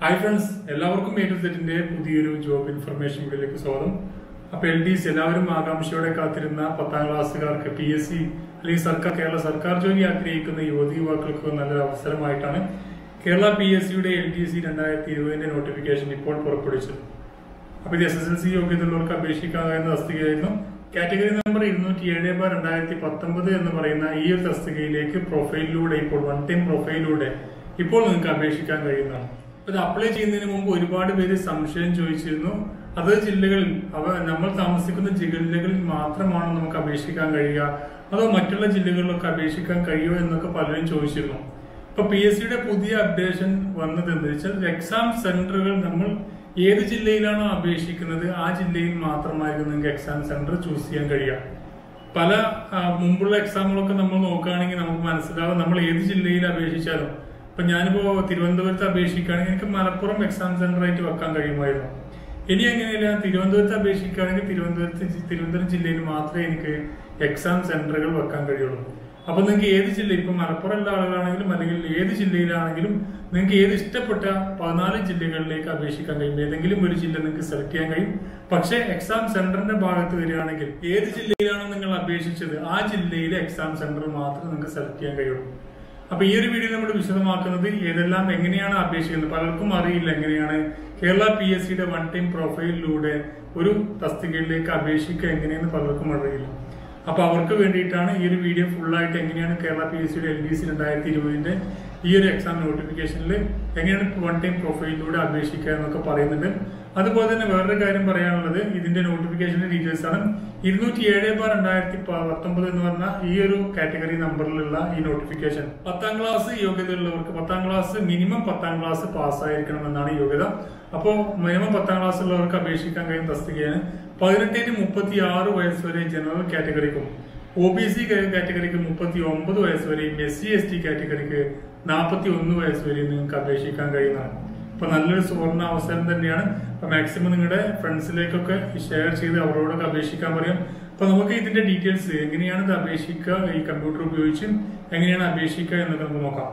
hi friends എല്ലാവർക്കും A to സെറ്റിന്റെ പുതിയൊരു ജോബ് ഇൻഫർമേഷൻ വീഡിയോയിലേക്ക് സ്വാഗതം അപ്പൊ എൽ ഡി സി എല്ലാവരും ആകാംക്ഷയോടെ കാത്തിരുന്ന പത്താം ക്ലാസ്സുകാർക്ക് പി എസ് സി അല്ലെങ്കിൽ സർക്കാർ കേരള സർക്കാർ ജോലി ആഗ്രഹിക്കുന്ന യുവതി യുവാക്കൾക്ക് നല്ലൊരു അവസരമായിട്ടാണ് കേരള പി എസ് സിയുടെ എൽ ഡി സി രണ്ടായിരത്തി ഇരുപതിന്റെ നോട്ടിഫിക്കേഷൻ ഇപ്പോൾ പുറപ്പെടുവിച്ചത് അപ്പൊ ഇത് എസ് എസ് എൽ സി യോഗ്യതയുള്ളവർക്ക് അപേക്ഷിക്കാവുന്ന തസ്തികയായിരുന്നു കാറ്റഗറി നമ്പർ ഇരുന്നൂറ്റി ഏഴ് ബാർ രണ്ടായിരത്തി പത്തൊമ്പത് എന്ന് പറയുന്ന ഈ ഒരു തസ്തികയിലേക്ക് പ്രൊഫൈലിലൂടെ ഇപ്പോൾ വൺ ടൈം പ്രൊഫൈലിലൂടെ ഇപ്പോൾ നിങ്ങൾക്ക് അപേക്ഷിക്കാൻ കഴിയുന്നതാണ് അപ്പൊ ഇത് അപ്ലൈ ചെയ്യുന്നതിന് മുമ്പ് ഒരുപാട് പേര് സംശയം ചോദിച്ചിരുന്നു അത് ജില്ലകളിൽ അവ നമ്മൾ താമസിക്കുന്ന ജില്ലകളിൽ മാത്രമാണ് നമുക്ക് അപേക്ഷിക്കാൻ കഴിയുക അതോ മറ്റുള്ള ജില്ലകളിലൊക്കെ അപേക്ഷിക്കാൻ കഴിയുമോ എന്നൊക്കെ പലരും ചോദിച്ചിരുന്നു ഇപ്പൊ പി എസ് സിയുടെ പുതിയ അപ്ഡേഷൻ വന്നത് എന്താ വെച്ചാൽ എക്സാം സെന്ററുകൾ നമ്മൾ ഏത് ജില്ലയിലാണോ അപേക്ഷിക്കുന്നത് ആ ജില്ലയിൽ മാത്രമായിരിക്കും നിങ്ങൾക്ക് എക്സാം സെന്റർ ചൂസ് ചെയ്യാൻ കഴിയുക പല ആ, മുമ്പുള്ള എക്സാമുകളൊക്കെ നമ്മൾ നോക്കുകയാണെങ്കിൽ നമുക്ക് മനസ്സിലാവും നമ്മൾ ഏത് ജില്ലയിൽ അപേക്ഷിച്ചാലും ഇപ്പൊ ഞാനിപ്പോ തിരുവനന്തപുരത്ത് അപേക്ഷിക്കുകയാണെങ്കിൽ എനിക്ക് മലപ്പുറം എക്സാം സെന്റർ ആയിട്ട് വെക്കാൻ കഴിയുമായിരുന്നു ഇനി എങ്ങനെയല്ല തിരുവനന്തപുരത്ത് അപേക്ഷിക്കുകയാണെങ്കിൽ തിരുവനന്തപുരത്ത് ജി- തിരുവനന്തപുരം ജില്ലയിൽ മാത്രമേ എനിക്ക് എക്സാം സെന്ററുകൾ വെക്കാൻ കഴിയുള്ളൂ അപ്പൊ നിങ്ങൾക്ക് ഏത് ജില്ല ഇപ്പൊ മലപ്പുറമുള്ള ആളുകളാണെങ്കിലും അല്ലെങ്കിൽ ഏത് ജില്ലയിലാണെങ്കിലും നിങ്ങൾക്ക് ഏത് ഇഷ്ടപ്പെട്ട പതിനാല് ജില്ലകളിലേക്ക് അപേക്ഷിക്കാൻ കഴിയും ഏതെങ്കിലും ഒരു ജില്ല നിങ്ങൾക്ക് സെലക്ട് ചെയ്യാൻ കഴിയും പക്ഷേ എക്സാം സെന്ററിന്റെ ഭാഗത്ത് വരികയാണെങ്കിൽ ഏത് ജില്ലയിലാണോ നിങ്ങൾ അപേക്ഷിച്ചത് ആ ജില്ലയിലെ എക്സാം സെന്റർ മാത്രമേ നിങ്ങൾക്ക് സെലക്ട് ചെയ്യാൻ കഴിയുള്ളൂ അപ്പൊ ഈ ഒരു വീഡിയോ നമ്മൾ വിശദമാക്കുന്നത് ഏതെല്ലാം എങ്ങനെയാണ് അപേക്ഷിക്കുന്നത് പലർക്കും അറിയില്ല എങ്ങനെയാണ് കേരള പി എസ് സിയുടെ വൺ ടൈം പ്രൊഫൈലിലൂടെ ഒരു തസ്തികയിലേക്ക് അപേക്ഷിക്കുക എങ്ങനെയെന്ന് പലർക്കും അറിയില്ല അപ്പൊ അവർക്ക് വേണ്ടിയിട്ടാണ് ഈ ഒരു വീഡിയോ ഫുൾ ആയിട്ട് എങ്ങനെയാണ് കേരള പി എസ് സിയുടെ എൽ ബി സി രണ്ടായിരത്തി ഇരുപതിന്റെ ഈ ഒരു എക്സാം നോട്ടിഫിക്കേഷനിൽ എങ്ങനെയാണ് വൺ ടൈം പ്രൊഫൈലിലൂടെ അപേക്ഷിക്കുക എന്നൊക്കെ പറയുന്നുണ്ട് അതുപോലെ തന്നെ വേറൊരു കാര്യം പറയാനുള്ളത് ഇതിന്റെ നോട്ടിഫിക്കേഷന്റെ ഡീറ്റെയിൽസ് ആണ് ഇരുന്നൂറ്റി ഏഴ് ബാർ രണ്ടായിരത്തി പത്തൊമ്പത് എന്ന് പറഞ്ഞ ഈ ഒരു കാറ്റഗറി നമ്പറിലുള്ള ഈ നോട്ടിഫിക്കേഷൻ പത്താം ക്ലാസ് യോഗ്യതയുള്ളവർക്ക് പത്താം ക്ലാസ് മിനിമം പത്താം ക്ലാസ് പാസ്സായിരിക്കണം എന്നാണ് യോഗ്യത അപ്പോൾ മിനിമം പത്താം ക്ലാസ് ഉള്ളവർക്ക് അപേക്ഷിക്കാൻ കഴിയുന്ന തസ്തികയാണ് പതിനെട്ടിന് മുപ്പത്തി ആറ് വയസ്സ് വരെ ജനറൽ കാറ്റഗറിക്കും ഒ ബി സി കാറ്റഗറിക്ക് മുപ്പത്തി ഒമ്പത് വയസ്സ് വരെയും എസ് സി എസ് ടി കാറ്റഗറിക്ക് നാൽപ്പത്തി ഒന്ന് വയസ്സ് വരെയും നിങ്ങൾക്ക് അപേക്ഷിക്കാൻ കഴിയുന്നതാണ് അപ്പൊ നല്ലൊരു സുവർണ അവസരം തന്നെയാണ് അപ്പൊ മാക്സിമം നിങ്ങളുടെ ഫ്രണ്ട്സിലേക്കൊക്കെ ഷെയർ ചെയ്ത് അവരോടൊക്കെ അപേക്ഷിക്കാൻ പറയാം അപ്പൊ നമുക്ക് ഇതിന്റെ ഡീറ്റെയിൽസ് എങ്ങനെയാണ് ഇത് അപേക്ഷിക്കുക ഈ കമ്പ്യൂട്ടർ ഉപയോഗിച്ച് എങ്ങനെയാണ് അപേക്ഷിക്കുക എന്നൊക്കെ നമുക്ക് നോക്കാം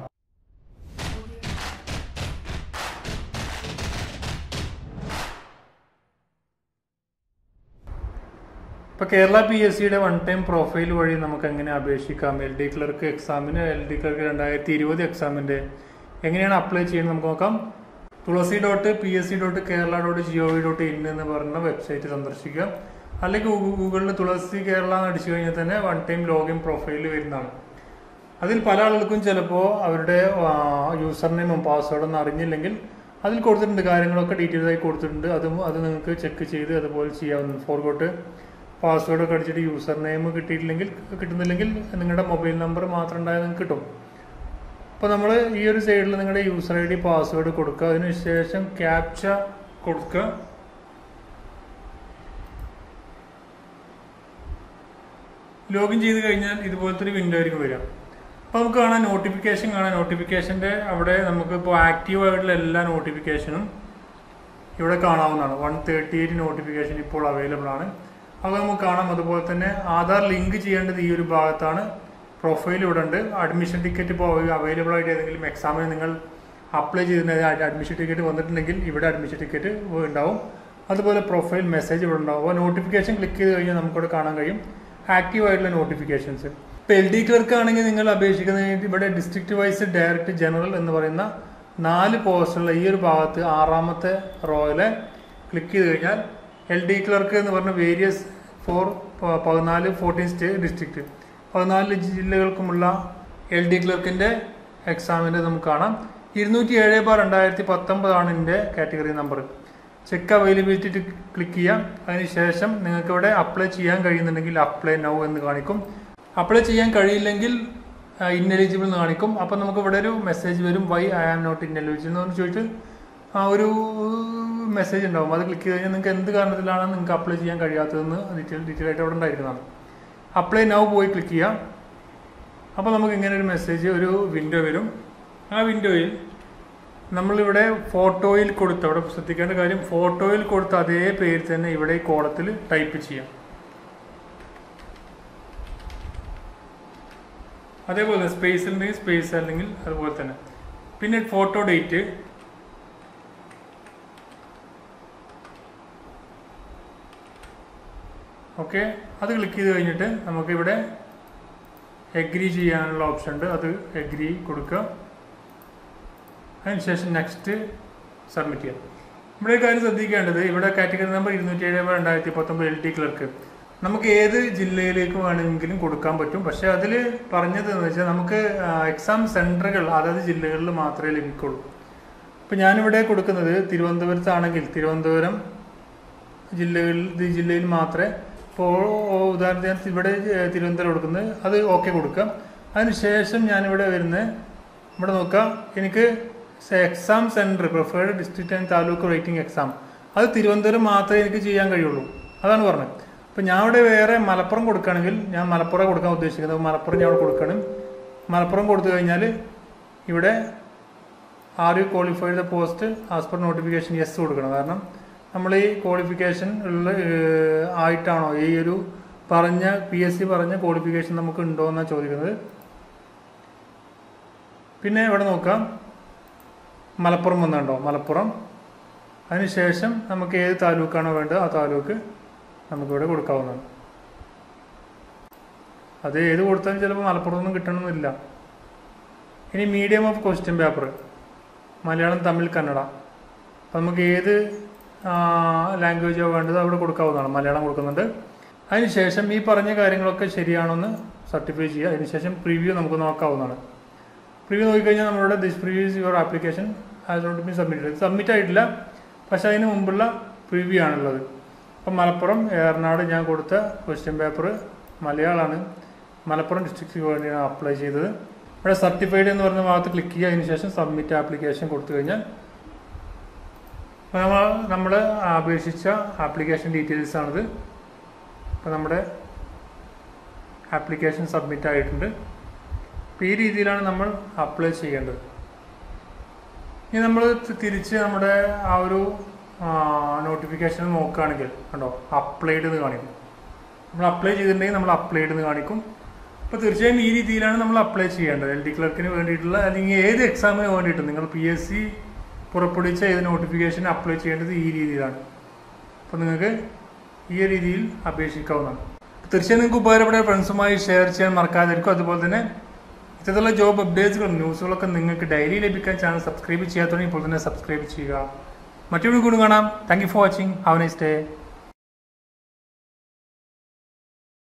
ഇപ്പൊ കേരള പി എസ് സിയുടെ വൺ ടൈം പ്രൊഫൈൽ വഴി നമുക്ക് എങ്ങനെ അപേക്ഷിക്കാം എൽ ഡി ക്ലർക്ക് എക്സാമിന് എൽ ഡി ക്ലർക്ക് രണ്ടായിരത്തി ഇരുപത് എക്സാമിന്റെ എങ്ങനെയാണ് അപ്ലൈ ചെയ്യുന്നത് നമുക്ക് നോക്കാം Thulasi dot P S C dot Kerala dot G O V dot in എന്ന് പറഞ്ഞ വെബ്സൈറ്റ് സന്ദർശിക്കുക അല്ലെങ്കിൽ ഗൂ- ഗൂഗിളിൽ തുളസി കേരള എന്ന് അടിച്ചു കഴിഞ്ഞാൽ തന്നെ വൺ ടൈം ലോഗിൻ പ്രൊഫൈൽ വരുന്നതാണ് അതിൽ പല ആളുകൾക്കും ചിലപ്പോൾ അവരുടെ യൂസർ നെയിമും പാസ്വേഡൊന്നും അറിഞ്ഞില്ലെങ്കിൽ അതിൽ കൊടുത്തിട്ടുണ്ട് കാര്യങ്ങളൊക്കെ ഡീറ്റെയിൽസ് ആയി കൊടുത്തിട്ടുണ്ട് അതും അത് നിങ്ങൾക്ക് ചെക്ക് ചെയ്ത് അതുപോലെ ചെയ്യാവുന്ന ഫോർഗോട്ട് പാസ്വേഡ് ഒക്കെ അടിച്ചിട്ട് യൂസർ നെയിം കിട്ടിയിട്ടില്ലെങ്കിൽ കിട്ടുന്നില്ലെങ്കിൽ നിങ്ങളുടെ മൊബൈൽ നമ്പർ മാത്രം ഉണ്ടായാൽ നിങ്ങൾക്ക് കിട്ടും അപ്പോൾ നമ്മൾ ഈ ഒരു സൈഡിൽ നിങ്ങളുടെ യൂസർ ഐ ഡി പാസ്വേഡ് കൊടുക്കുക അതിനുശേഷം ക്യാപ്ച കൊടുക്കുക ലോഗിൻ ചെയ്ത് കഴിഞ്ഞാൽ ഇതുപോലത്തെ ഒരു വിൻഡോ ആയിരിക്കും വരിക അപ്പോൾ നമുക്ക് കാണാം നോട്ടിഫിക്കേഷൻ കാണാം നോട്ടിഫിക്കേഷൻ്റെ അവിടെ നമുക്ക് ഇപ്പോൾ ആക്റ്റീവ് ആയിട്ടുള്ള എല്ലാ നോട്ടിഫിക്കേഷനും ഇവിടെ കാണാവുന്നതാണ് വൺ തേർട്ടി എയ്റ്റ് നോട്ടിഫിക്കേഷൻ ഇപ്പോൾ അവൈലബിൾ ആണ് അത് നമുക്ക് കാണാം അതുപോലെ തന്നെ ആധാർ ലിങ്ക് ചെയ്യേണ്ടത് ഈ ഒരു ഭാഗത്താണ് പ്രൊഫൈൽ ഇവിടെ ഉണ്ട് അഡ്മിഷൻ ടിക്കറ്റ് ഇപ്പോൾ അവൈലബിൾ ആയിട്ട് ഏതെങ്കിലും എക്സാമിന് നിങ്ങൾ അപ്ലൈ ചെയ്തിട്ടുണ്ടെങ്കിൽ അഡ്മിഷൻ ടിക്കറ്റ് വന്നിട്ടുണ്ടെങ്കിൽ ഇവിടെ അഡ്മിഷൻ ടിക്കറ്റ് ഉണ്ടാവും അതുപോലെ പ്രൊഫൈൽ മെസ്സേജ് ഇവിടെ ഉണ്ടാവും അപ്പോൾ നോട്ടിഫിക്കേഷൻ ക്ലിക്ക് ചെയ്ത് കഴിഞ്ഞാൽ നമുക്കിവിടെ കാണാൻ കഴിയും ആക്റ്റീവ് ആയിട്ടുള്ള നോട്ടിഫിക്കേഷൻസ് ഇപ്പോൾ എൽ ഡി ക്ലർക്ക് ആണെങ്കിൽ നിങ്ങൾ അപേക്ഷിക്കുന്നത് ഇവിടെ ഡിസ്ട്രിക്ട് വൈസ് ഡയറക്റ്റ് ജനറൽ എന്ന് പറയുന്ന നാല് പോസ്റ്റുള്ള ഈ ഒരു ഭാഗത്ത് ആറാമത്തെ റോയിലെ ക്ലിക്ക് ചെയ്ത് കഴിഞ്ഞാൽ എൽ ഡി ക്ലർക്ക് എന്ന് പറഞ്ഞ വേരിയസ് ഫോർ പതിനാല് ഫോർട്ടീൻ സ്റ്റേറ്റ് ഡിസ്ട്രിക്റ്റ് പതിനാല് ജില്ലകൾക്കുമുള്ള എൽ ഡി ക്ലർക്കിൻ്റെ എക്സാമിൻ്റെ നമുക്ക് കാണാം ഇരുന്നൂറ്റി ഏഴ് ബാർ രണ്ടായിരത്തി പത്തൊമ്പതാണ് ഇതിൻ്റെ category number check availability click ചെയ്യാം അതിനുശേഷം നിങ്ങൾക്ക് ഇവിടെ അപ്ലൈ ചെയ്യാൻ കഴിയുന്നുണ്ടെങ്കിൽ അപ്ലൈ നൗ എന്ന് കാണിക്കും അപ്ലൈ ചെയ്യാൻ കഴിയില്ലെങ്കിൽ ഇന്നെലിജിബിൾ എന്ന് കാണിക്കും അപ്പം നമുക്ക് ഇവിടെ ഒരു മെസ്സേജ് വരും why I am not ineligible എന്ന് പറഞ്ഞ് ചോദിച്ചിട്ട് ആ ഒരു മെസ്സേജ് ഉണ്ടാവും അത് ക്ലിക്ക് ചെയ്ത് കഴിഞ്ഞാൽ നിങ്ങൾക്ക് എന്ത് കാരണത്തിലാണ് നിങ്ങൾക്ക് അപ്ലൈ ചെയ്യാൻ കഴിയാത്തതെന്ന് ഡീറ്റെയിൽ ഡീറ്റെയിൽ ആയിട്ട് അവിടെ ഉണ്ടായിരിക്കുന്നതാണ് അപ്ലൈ നൗ പോയി ക്ലിക്ക് ചെയ്യാം അപ്പോൾ നമുക്ക് ഇങ്ങനെ ഒരു മെസ്സേജ് ഒരു വിൻഡോ വരും ആ വിൻഡോയിൽ നമ്മളിവിടെ ഫോട്ടോയിൽ കൊടുത്ത അവിടെ ശ്രദ്ധിക്കേണ്ട കാര്യം ഫോട്ടോയിൽ കൊടുത്ത അതേ പേര് തന്നെ ഇവിടെ ഈ കോളത്തിൽ ടൈപ്പ് ചെയ്യാം അതേപോലെ സ്പേസ് ഉണ്ടെങ്കിൽ സ്പേസ് അല്ലെങ്കിൽ അതുപോലെ തന്നെ പിന്നെ ഫോട്ടോ ഡേറ്റ് ഓക്കെ അത് ക്ലിക്ക് ചെയ്ത് കഴിഞ്ഞിട്ട് നമുക്ക് ഇവിടെ എഗ്രി ചെയ്യാനുള്ള ഓപ്ഷൻ ഉണ്ട് അത് എഗ്രി കൊടുക്കുക അതിനുശേഷം നെക്സ്റ്റ് സബ്മിറ്റ് ചെയ്യാം ഇവിടെ ഒരു കാര്യം ശ്രദ്ധിക്കേണ്ടത് ഇവിടെ കാറ്റഗറി നമ്പർ ഇരുന്നൂറ്റി ഏഴ് രണ്ടായിരത്തി പത്തൊമ്പത് എൽ ടി ക്ലർക്ക് നമുക്ക് ഏത് ജില്ലയിലേക്ക് വേണമെങ്കിലും കൊടുക്കാൻ പറ്റും പക്ഷെ അതിൽ പറഞ്ഞത് എന്ന് വെച്ചാൽ നമുക്ക് എക്സാം സെന്ററുകൾ അതായത് ജില്ലകളിൽ മാത്രമേ ലഭിക്കുള്ളൂ ഇപ്പം ഞാനിവിടെ കൊടുക്കുന്നത് തിരുവനന്തപുരത്താണെങ്കിൽ തിരുവനന്തപുരം ജില്ലകളിൽ ഈ ജില്ലയിൽ മാത്രമേ ഇപ്പോൾ ഉദാഹരണത്തിന് ഇവിടെ ഏഹ്, തിരുവനന്തപുരം കൊടുക്കുന്നത് അത് ഓക്കെ കൊടുക്കാം അതിനുശേഷം ഞാനിവിടെ വരുന്നത് ഇവിടെ നോക്കാം എനിക്ക് exam centre preferred district and taluk rating exam അത് തിരുവനന്തപുരം മാത്രമേ എനിക്ക് ചെയ്യാൻ കഴിയുള്ളൂ അതാണ് പറഞ്ഞത് അപ്പം ഞാൻ ഇവിടെ വേറെ മലപ്പുറം കൊടുക്കുകയാണെങ്കിൽ ഞാൻ മലപ്പുറം കൊടുക്കാൻ ഉദ്ദേശിക്കുന്നത് അപ്പോൾ മലപ്പുറം ഞാൻ അവിടെ കൊടുക്കണം മലപ്പുറം കൊടുത്തു കഴിഞ്ഞാൽ ഇവിടെ are you qualified the post as per notification yes കൊടുക്കണം കാരണം നമ്മൾ ഈ ക്വാളിഫിക്കേഷൻ ഉള്ള ഏഹ്, ആയിട്ടാണോ ഈ ഒരു പറഞ്ഞ പി എസ് സി പറഞ്ഞ ക്വാളിഫിക്കേഷൻ നമുക്ക് ഉണ്ടോ എന്നാണ് ചോദിക്കുന്നത് പിന്നെ ഇവിടെ നോക്കാം മലപ്പുറം വന്നുണ്ടോ മലപ്പുറം അതിനുശേഷം നമുക്ക് ഏത് താലൂക്കാണോ വേണ്ടത് ആ താലൂക്ക് നമുക്കിവിടെ കൊടുക്കാവുന്നതാണ് അത് ഏത് കൊടുത്താലും ചിലപ്പോൾ മലപ്പുറത്തൊന്നും കിട്ടണമെന്നില്ല ഇനി medium of question paper Malayalam Tamil Kannada അപ്പം നമുക്ക് ഏത് ലാംഗ്വേജോ വേണ്ടത് അവിടെ കൊടുക്കാവുന്നതാണ് മലയാളം കൊടുക്കുന്നുണ്ട് അതിനുശേഷം ഈ പറഞ്ഞ കാര്യങ്ങളൊക്കെ ശരിയാണോന്ന് സർട്ടിഫൈ ചെയ്യുക അതിനുശേഷം പ്രിവ്യൂ നമുക്ക് നോക്കാവുന്നതാണ് പ്രിവ്യൂ നോക്കിക്കഴിഞ്ഞാൽ നമ്മളുടെ this preview is your application as not be submitted submit ആയിട്ടില്ല പക്ഷെ അതിന് മുമ്പുള്ള പ്രിവ്യൂ ആണുള്ളത് അപ്പം മലപ്പുറം ഏറനാട് ഞാൻ കൊടുത്ത ക്വസ്റ്റ്യൻ പേപ്പർ മലയാളമാണ് മലപ്പുറം ഡിസ്ട്രിക്റ്റിന് വേണ്ടിയാണ് അപ്ലൈ ചെയ്തത് ഇവിടെ സർട്ടിഫൈഡ് എന്ന് പറഞ്ഞ ഭാഗത്ത് ക്ലിക്ക് ചെയ്യുക അതിന് ശേഷം സബ്മിറ്റ് ആപ്ലിക്കേഷൻ കൊടുത്തു കഴിഞ്ഞാൽ നമ്മൾ നമ്മൾ അപേക്ഷിച്ച ആപ്ലിക്കേഷൻ ഡീറ്റെയിൽസ് ആണിത് അപ്പോൾ നമ്മുടെ ആപ്ലിക്കേഷൻ സബ്മിറ്റ് ആയിട്ടുണ്ട് അപ്പോൾ ഈ രീതിയിലാണ് നമ്മൾ അപ്ലൈ ചെയ്യേണ്ടത് ഇനി നമ്മൾ തിരിച്ച് നമ്മുടെ ആ ഒരു നോട്ടിഫിക്കേഷൻ നോക്കുകയാണെങ്കിൽ കണ്ടോ അപ്ലൈഡ് എന്ന് കാണിക്കും നമ്മൾ അപ്ലൈ ചെയ്തിട്ടുണ്ടെങ്കിൽ നമ്മൾ അപ്ലൈഡ് എന്ന് കാണിക്കും അപ്പോൾ തീർച്ചയായും ഈ രീതിയിലാണ് നമ്മൾ അപ്ലൈ ചെയ്യേണ്ടത് എൽ ഡി ക്ലർക്കിന് വേണ്ടിയിട്ടുള്ള അല്ലെങ്കിൽ ഏത് എക്സാമിന് വേണ്ടിയിട്ട് നിങ്ങൾ പി എസ് സി പുറപ്പെടുവിച്ച ഏത് നോട്ടിഫിക്കേഷൻ അപ്ലൈ ചെയ്യേണ്ടത് ഈ രീതിയിലാണ് അപ്പോൾ നിങ്ങൾക്ക് ഈ രീതിയിൽ അപേക്ഷിക്കാവുന്നതാണ് തീർച്ചയായും നിങ്ങൾക്ക് ഉപകാരപ്പെടുന്ന ഫ്രണ്ട്സുമായി ഷെയർ ചെയ്യാൻ മറക്കാതിരിക്കും അതുപോലെ തന്നെ ഇത്തരത്തിലുള്ള ജോബ് അപ്ഡേറ്റ്സുകളും ന്യൂസുകളൊക്കെ നിങ്ങൾക്ക് ഡെയിലി ലഭിക്കാൻ ചാനൽ സബ്സ്ക്രൈബ് ചെയ്യാത്തതുകൊണ്ട് ഇപ്പോൾ തന്നെ സബ്സ്ക്രൈബ് ചെയ്യുക മറ്റൊരു കൂടി കാണാം thank you for watching have nice day